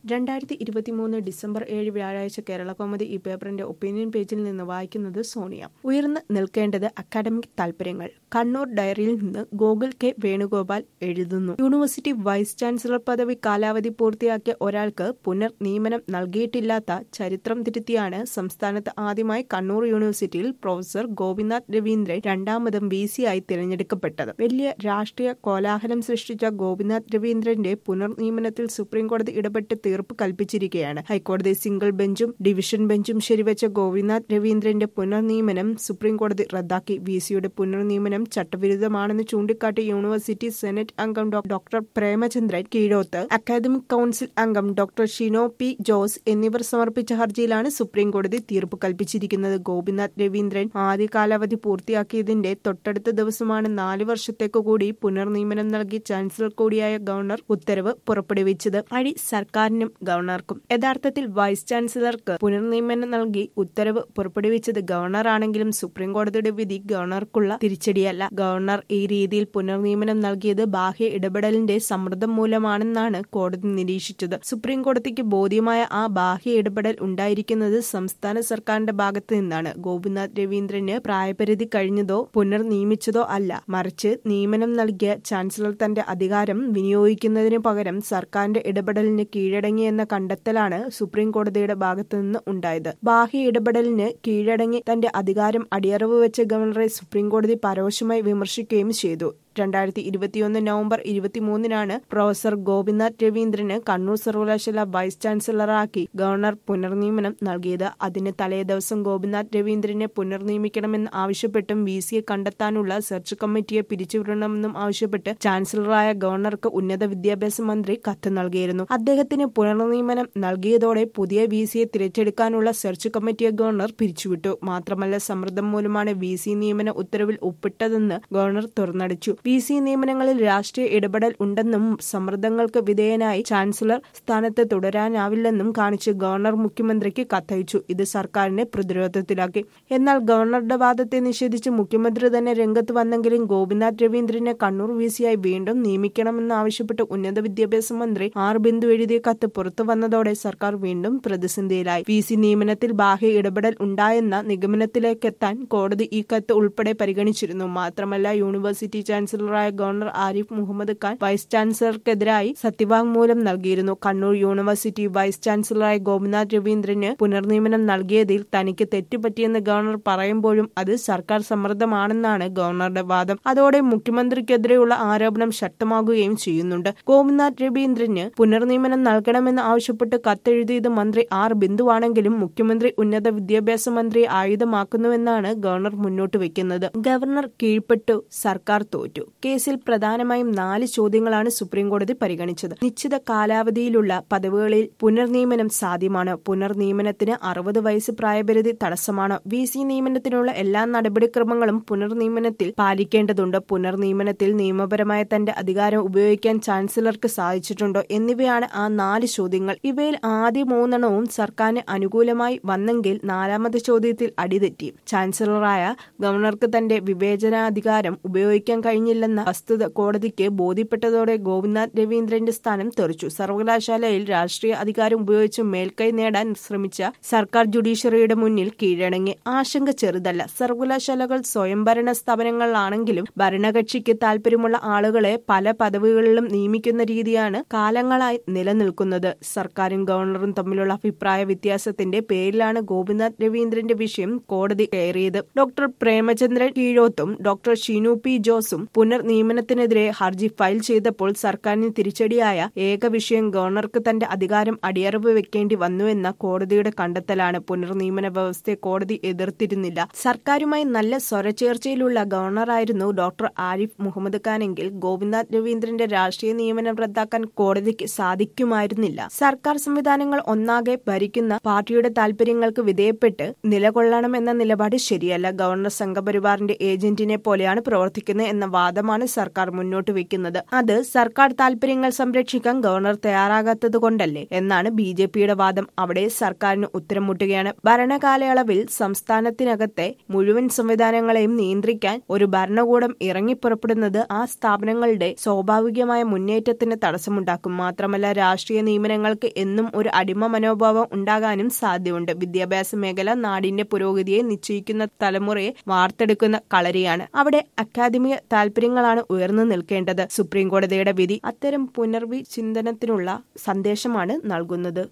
രണ്ടായിരത്തി ഇരുപത്തിമൂന്ന് ഡിസംബർ ഏഴ് വ്യാഴാഴ്ച കേരള കൗമുദി ഈ പേപ്പറിന്റെ ഒപ്പീനിയൻ പേജിൽ നിന്ന് വായിക്കുന്നത് സോണിയ ഉയർന്നു നിൽക്കേണ്ടത് അക്കാഡമിക് താൽപര്യങ്ങൾ കണ്ണൂർ ഡയറിയിൽ നിന്ന് ഗോകുൽ കെ വേണുഗോപാൽ എഴുതുന്നു യൂണിവേഴ്സിറ്റി വൈസ് ചാൻസലർ പദവി കാലാവധി പൂർത്തിയാക്കിയ ഒരാൾക്ക് പുനർ നിയമനം നൽകിയിട്ടില്ലാത്ത ചരിത്രം തിരുത്തിയാണ് സംസ്ഥാനത്ത് ആദ്യമായി കണ്ണൂർ യൂണിവേഴ്സിറ്റിയിൽ പ്രൊഫസർ ഗോപിനാഥ് രവീന്ദ്രൻ രണ്ടാമതും വി സി ആയി തിരഞ്ഞെടുക്കപ്പെട്ടത് വലിയ രാഷ്ട്രീയ കോലാഹലം സൃഷ്ടിച്ച ഗോപിനാഥ് രവീന്ദ്രന്റെ പുനർനിയമനത്തിൽ സുപ്രീംകോടതി ഇടപെട്ട് തീർപ്പ് കൽപ്പിച്ചിരിക്കുകയാണ് ഹൈക്കോടതി സിംഗിൾ ബെഞ്ചും ഡിവിഷൻ ബെഞ്ചും ശരിവെച്ച ഗോപിനാഥ് രവീന്ദ്രന്റെ പുനർനിയമനം സുപ്രീംകോടതി റദ്ദാക്കി വി സിയുടെ പുനർനിയമനം ചട്ടവിരുദ്ധമാണെന്ന് ചൂണ്ടിക്കാട്ടി യൂണിവേഴ്സിറ്റി സെനറ്റ് അംഗം doctor Premachandran Keezhoth academic council അംഗം ഡോക്ടർ ഷിനോ പി ജോസ് എന്നിവർ സമർപ്പിച്ച ഹർജിയിലാണ് സുപ്രീംകോടതി തീർപ്പ് കൽപ്പിച്ചിരിക്കുന്നത് ഗോപിനാഥ് രവീന്ദ്രൻ ആദ്യ കാലാവധി പൂർത്തിയാക്കിയതിന്റെ തൊട്ടടുത്ത ദിവസമാണ് നാല് വർഷത്തേക്കു കൂടി പുനർനിയമനം നൽകി ചാൻസലർ കൂടിയായ ഗവർണർ ഉത്തരവ് പുറപ്പെടുവിച്ചത് അഴി സർക്കാരിനും ഗവർണർക്കും യഥാർത്ഥത്തിൽ വൈസ് ചാൻസലർക്ക് പുനർനിയമനം നൽകി ഉത്തരവ് പുറപ്പെടുവിച്ചത് ഗവർണറാണെങ്കിലും സുപ്രീംകോടതിയുടെ വിധി ഗവർണർക്കുള്ള തിരിച്ചടിയല്ല ഗവർണർ ഈ രീതിയിൽ പുനർനിയമനം നൽകിയത് ബാഹ്യ ഇടപെടലിന്റെ സമ്മർദ്ദം മൂലമാണെന്നാണ് കോടതി നിരീക്ഷിച്ചത് സുപ്രീംകോടതിക്ക് ബോധ്യമായ ആ ബാഹ്യ ഇടപെടൽ ഉണ്ടായിരിക്കുന്നത് സംസ്ഥാന സർക്കാരിന്റെ ഭാഗത്ത് നിന്നാണ് ഗോപിനാഥ് രവീന്ദ്രന് പ്രായപരിധി കഴിഞ്ഞതോ പുനർനിയമിച്ചതോ അല്ല മറിച്ച് നിയമനം നൽകിയ ചാൻസലർ തന്റെ അധികാരം വിനിയോഗിക്കുന്നതിന് പകരം സർക്കാരിന്റെ ഇടപെടലിന് കീഴടങ്ങിയെന്ന കണ്ടെത്തലാണ് സുപ്രീം കോടതിയുടെ ഭാഗത്തുനിന്ന് ഉണ്ടായത് ബാഹ്യ ഇടപെടലിന് കീഴടങ്ങി തന്റെ അധികാരം അടിയറവ് വെച്ച ഗവർണറെ സുപ്രീം കോടതി പരോക്ഷമായി വിമർശിക്കുകയും ചെയ്തു രണ്ടായിരത്തി ഇരുപത്തിയൊന്ന് നവംബർ ഇരുപത്തിമൂന്നിനാണ് പ്രൊഫസർ ഗോപിനാഥ് രവീന്ദ്രന് കണ്ണൂർ സർവകലാശാല വൈസ് ചാൻസലറാക്കി ഗവർണർ പുനർനിയമനം നൽകിയത് അതിന് തലേ ദിവസം ഗോപിനാഥ് രവീന്ദ്രനെ പുനർനിയമിക്കണമെന്ന് ആവശ്യപ്പെട്ടും വി സിയെ കണ്ടെത്താനുള്ള സെർച്ച് കമ്മിറ്റിയെ പിരിച്ചുവിടണമെന്നും ആവശ്യപ്പെട്ട് ചാൻസലറായ ഗവർണർക്ക് ഉന്നത വിദ്യാഭ്യാസ മന്ത്രി കത്ത് നൽകിയിരുന്നു അദ്ദേഹത്തിന് പുനർനിയമനം നൽകിയതോടെ പുതിയ വി സിയെ തിരഞ്ഞെടുക്കാനുള്ള സെർച്ച് കമ്മിറ്റിയെ ഗവർണർ പിരിച്ചുവിട്ടു മാത്രമല്ല സമ്മർദ്ദം മൂലമാണ് വി സി നിയമന ഉത്തരവിൽ ഒപ്പിട്ടതെന്ന് ഗവർണർ തുറന്നടിച്ചു വി സി നിയമനങ്ങളിൽ രാഷ്ട്രീയ ഇടപെടൽ ഉണ്ടെന്നും സമ്മർദ്ദങ്ങൾക്ക് വിധേയനായി ചാൻസലർ സ്ഥാനത്ത് തുടരാനാവില്ലെന്നും കാണിച്ച് ഗവർണർ മുഖ്യമന്ത്രിക്ക് കത്തയച്ചു ഇത് സർക്കാരിനെ പ്രതിരോധത്തിലാക്കി എന്നാൽ ഗവർണറുടെ വാദത്തെ നിഷേധിച്ച് മുഖ്യമന്ത്രി തന്നെ രംഗത്ത് വന്നെങ്കിലും ഗോപിനാഥ് രവീന്ദ്രനെ കണ്ണൂർ വി സിയായി വീണ്ടും നിയമിക്കണമെന്ന് ആവശ്യപ്പെട്ട് ഉന്നത വിദ്യാഭ്യാസ മന്ത്രി ആർ ബിന്ദു എഴുതിയ കത്ത് പുറത്തു വന്നതോടെ സർക്കാർ വീണ്ടും പ്രതിസന്ധിയിലായി വി സി നിയമനത്തിൽ ബാഹ്യ ഇടപെടൽ ഉണ്ടായെന്ന നിഗമനത്തിലേക്കെത്താൻ കോടതി ഈ കത്ത് ഉൾപ്പെടെ പരിഗണിച്ചിരുന്നു മാത്രമല്ല യൂണിവേഴ്സിറ്റി ചാൻസലറായ ഗവർണർ ആരിഫ് മുഹമ്മദ് ഖാൻ വൈസ് ചാൻസലർക്കെതിരായി സത്യവാങ്മൂലം നൽകിയിരുന്നു കണ്ണൂർ യൂണിവേഴ്സിറ്റി വൈസ് ചാൻസലറായ ഗോപിനാഥ് രവീന്ദ്രന് പുനർനിയമനം നൽകിയതിൽ തനിക്ക് തെറ്റുപറ്റിയെന്ന് ഗവർണർ പറയുമ്പോഴും അത് സർക്കാർ സമ്മർദ്ദമാണെന്നാണ് ഗവർണറുടെ വാദം അതോടെ മുഖ്യമന്ത്രിക്കെതിരെയുള്ള ആരോപണം ശക്തമാകുകയും ചെയ്യുന്നുണ്ട് ഗോപിനാഥ് രവീന്ദ്രന് പുനർനിയമനം നൽകണമെന്ന് ആവശ്യപ്പെട്ട് കത്തെഴുതിയത് മന്ത്രി ആർ ബിന്ദുവാണെങ്കിലും മുഖ്യമന്ത്രി ഉന്നത വിദ്യാഭ്യാസ മന്ത്രിയെ ആയുധമാക്കുന്നുവെന്നാണ് ഗവർണർ മുന്നോട്ട് വെക്കുന്നത് ഗവർണർ കീഴ്പ്പെട്ടു സർക്കാർ തോറ്റു കേസിൽ പ്രധാനമായും നാല് ചോദ്യങ്ങളാണ് സുപ്രീംകോടതി പരിഗണിച്ചത് നിശ്ചിത കാലാവധിയിലുള്ള പദവികളിൽ പുനർനിയമനം സാധ്യമാണ് പുനർനിയമനത്തിന് അറുപത് വയസ്സ് പ്രായപരിധി തടസ്സമാണ് വി സി നിയമനത്തിനുള്ള എല്ലാ നടപടിക്രമങ്ങളും പുനർനിയമനത്തിൽ പാലിക്കേണ്ടതുണ്ട് പുനർനിയമനത്തിൽ നിയമപരമായ തന്റെ അധികാരം ഉപയോഗിക്കാൻ ചാൻസലർക്ക് സാധിച്ചിട്ടുണ്ടോ എന്നിവയാണ് ആ നാല് ചോദ്യങ്ങൾ ഇവയിൽ ആദ്യ മൂന്നെണ്ണവും സർക്കാരിന് അനുകൂലമായി വന്നെങ്കിൽ നാലാമത്തെ ചോദ്യത്തിൽ അടിതെറ്റി ചാൻസലറായ ഗവർണർക്ക് തന്റെ വിവേചനാധികാരം ഉപയോഗിക്കാൻ കഴിഞ്ഞില്ലെന്ന വസ്തുത കോടതിക്ക് ബോധ്യപ്പെട്ടതോടെ ഗോപിനാഥ് രവീന്ദ്രന്റെ സ്ഥാനം തെറിച്ചു സർവകലാശാലയിൽ രാഷ്ട്രീയ അധികാരം ഉപയോഗിച്ച് മേൽക്കൈ നേടാൻ ശ്രമിച്ച സർക്കാർ ജുഡീഷ്യറിയുടെ മുന്നിൽ കീഴടങ്ങി ആശങ്ക ചെറുതല്ല സർവകലാശാലകൾ സ്വയംഭരണ സ്ഥാപനങ്ങളാണെങ്കിലും ഭരണകക്ഷിക്ക് താല്പര്യമുള്ള ആളുകളെ പല പദവികളിലും നിയമിക്കുന്ന രീതിയാണ് കാലങ്ങളായി നിലനിൽക്കുന്നത് സർക്കാരും ഗവർണറും തമ്മിലുള്ള അഭിപ്രായ വ്യത്യാസത്തിന്റെ പേരിലാണ് ഗോപിനാഥ് രവീന്ദ്രന്റെ വിഷയം കോടതി കയറിയത് ഡോക്ടർ പ്രേമചന്ദ്രൻ കീഴോത്തും ഡോക്ടർ ഷിനു പി ജോസും പുനർനിയമനത്തിനെതിരെ ഹർജി ഫയൽ ചെയ്തപ്പോൾ സർക്കാരിന് തിരിച്ചടിയായ ഏക വിഷയം ഗവർണർക്ക് തന്റെ അധികാരം അടിയറവ് വെക്കേണ്ടി വന്നുവെന്ന കോടതിയുടെ കണ്ടെത്തലാണ് പുനർനിയമന വ്യവസ്ഥയെ കോടതി എതിർത്തിരുന്നില്ല സർക്കാരുമായി നല്ല സ്വരച്ചേർച്ചയിലുള്ള ഗവർണറായിരുന്നു ഡോക്ടർ ആരിഫ് മുഹമ്മദ് ഖാനെങ്കിൽ ഗോപിനാഥ് രവീന്ദ്രന്റെ രാഷ്ട്രീയ നിയമനം റദ്ദാക്കാൻ കോടതിക്ക് സാധിക്കുമായിരുന്നില്ല സർക്കാർ സംവിധാനങ്ങൾ ഒന്നാകെ ഭരിക്കുന്ന പാർട്ടിയുടെ താൽപര്യങ്ങൾക്ക് വിധേയപ്പെട്ട് നിലകൊള്ളണമെന്ന നിലപാട് ശരിയല്ല ഗവർണർ സംഘപരിവാറിന്റെ ഏജന്റിനെ പോലെയാണ് പ്രവർത്തിക്കുന്നത് എന്ന വാദം വാദമാണ് സർക്കാർ മുന്നോട്ട് വെക്കുന്നത് അത് സർക്കാർ താൽപര്യങ്ങൾ സംരക്ഷിക്കാൻ ഗവർണർ തയ്യാറാകാത്തത് കൊണ്ടല്ലേ എന്നാണ് ബി ജെ പിയുടെ വാദം അവിടെ സർക്കാരിന് ഉത്തരം മുട്ടുകയാണ് ഭരണകാലയളവിൽ സംസ്ഥാനത്തിനകത്തെ മുഴുവൻ സംവിധാനങ്ങളെയും നിയന്ത്രിക്കാൻ ഒരു ഭരണകൂടം ഇറങ്ങിപ്പുറപ്പെടുന്നത് ആ സ്ഥാപനങ്ങളുടെ സ്വാഭാവികമായ മുന്നേറ്റത്തിന് തടസ്സമുണ്ടാക്കും മാത്രമല്ല രാഷ്ട്രീയ നിയമനങ്ങൾക്ക് എന്നും ഒരു അടിമ മനോഭാവം ഉണ്ടാകാനും സാധ്യതയുണ്ട് വിദ്യാഭ്യാസ മേഖല നാടിന്റെ പുരോഗതിയെ നിശ്ചയിക്കുന്ന തലമുറയെ വാർത്തെടുക്കുന്ന കളരിയാണ് അവിടെ അക്കാദമിക താൽപര്യങ്ങളാണ് ഉയർന്നു നിൽക്കേണ്ടത് സുപ്രീം കോടതിയുടെ വിധി അത്തരം പുനർവിചിന്തനത്തിനുള്ള സന്ദേശമാണ് നൽകുന്നത്